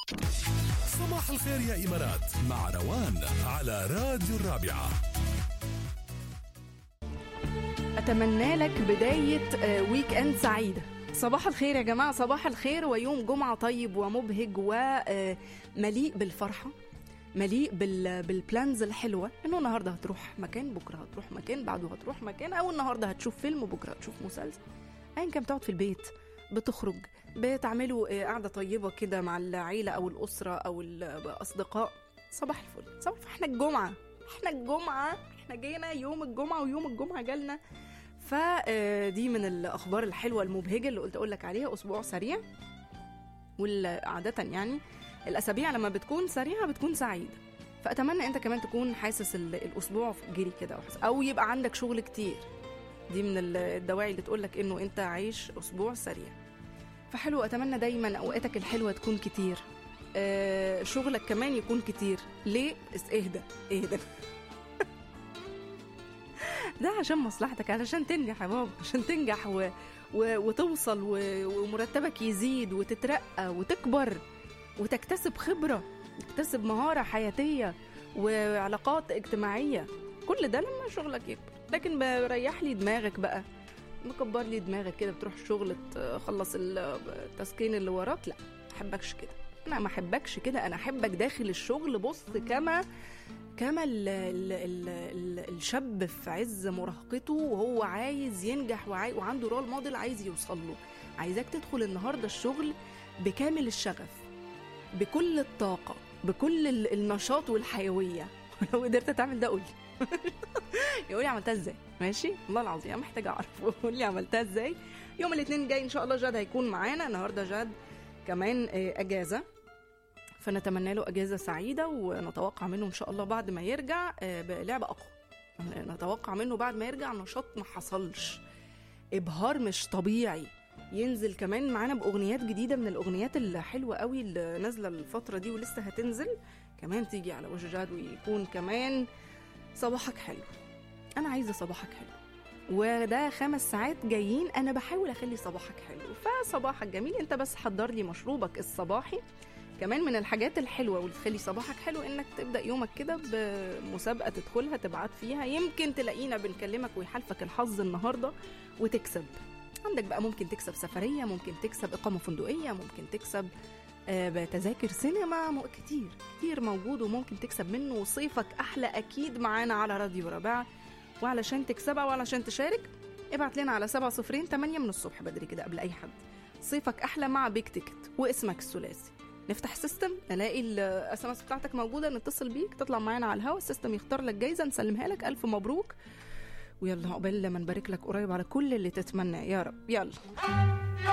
صباح الخير يا إمارات مع روان على راديو الرابعة أتمنى لك بداية آه، ويك أند سعيدة صباح الخير يا جماعة صباح الخير ويوم جمعة طيب ومبهج ومليء بالفرحة مليء بال... بالبلانز الحلوة انه النهارده هتروح مكان بكره هتروح مكان بعده هتروح مكان او النهارده هتشوف فيلم وبكره هتشوف مسلسل ايا كان بتقعد في البيت بتخرج بتعملوا آه، قعدة طيبة كده مع العيلة او الأسرة او الأصدقاء صباح الفل صباح احنا الجمعة احنا الجمعة احنا جينا يوم الجمعة ويوم الجمعة جالنا فدي من الاخبار الحلوه المبهجه اللي قلت اقول لك عليها اسبوع سريع وعاده يعني الاسابيع لما بتكون سريعه بتكون سعيده فاتمنى انت كمان تكون حاسس ال- الاسبوع جري كده أو حاسس- او يبقى عندك شغل كتير دي من ال- الدواعي اللي تقول لك انه انت عايش اسبوع سريع فحلو اتمنى دايما اوقاتك الحلوه تكون كتير آه شغلك كمان يكون كتير ليه اس- اهدى اهدى ده عشان مصلحتك علشان تنجح يا بابا عشان تنجح و... و... وتوصل و... ومرتبك يزيد وتترقى وتكبر وتكتسب خبرة تكتسب مهارة حياتية وعلاقات اجتماعية كل ده لما شغلك يكبر لكن بريح لي دماغك بقى مكبر لي دماغك كده بتروح الشغل تخلص التسكين اللي وراك لا ما احبكش كده انا ما احبكش كده انا احبك داخل الشغل بص كما كما ال ال ال ال الشاب في عز مراهقته وهو عايز ينجح وعاي وعنده رول موديل عايز يوصل له عايزاك تدخل النهارده الشغل بكامل الشغف بكل الطاقة بكل ال- النشاط والحيوية لو قدرت تعمل ده قولي يقول لي عملتها ازاي ماشي والله العظيم انا محتاجه اعرف قول لي عملتها ازاي يوم الاثنين جاي ان شاء الله جاد هيكون معانا النهارده جاد كمان آه، اجازه فنتمنى له اجازه سعيده ونتوقع منه ان شاء الله بعد ما يرجع آه، بلعبه اقوى نتوقع منه بعد ما يرجع نشاط ما حصلش ابهار مش طبيعي ينزل كمان معانا باغنيات جديده من الاغنيات الحلوه قوي اللي نازله الفتره دي ولسه هتنزل كمان تيجي على وجه جاد ويكون كمان صباحك حلو انا عايزه صباحك حلو وده خمس ساعات جايين انا بحاول اخلي صباحك حلو فصباحك جميل انت بس حضر لي مشروبك الصباحي كمان من الحاجات الحلوه واللي تخلي صباحك حلو انك تبدا يومك كده بمسابقه تدخلها تبعت فيها يمكن تلاقينا بنكلمك ويحالفك الحظ النهارده وتكسب عندك بقى ممكن تكسب سفريه ممكن تكسب اقامه فندقيه ممكن تكسب آه، تذاكر سينما م- كتير كتير موجود وممكن تكسب منه وصيفك احلى اكيد معانا على راديو رابعه وعلشان تكسبها وعلشان تشارك ابعت لنا على 7 صفرين 8 من الصبح بدري كده قبل اي حد صيفك احلى مع بيك تيكت واسمك الثلاثي نفتح سيستم نلاقي الاس ام اس بتاعتك موجوده نتصل بيك تطلع معانا على الهوا السيستم يختار لك جايزه نسلمها لك الف مبروك ويلا عقبال لما نبارك لك قريب على كل اللي تتمناه يا رب يلا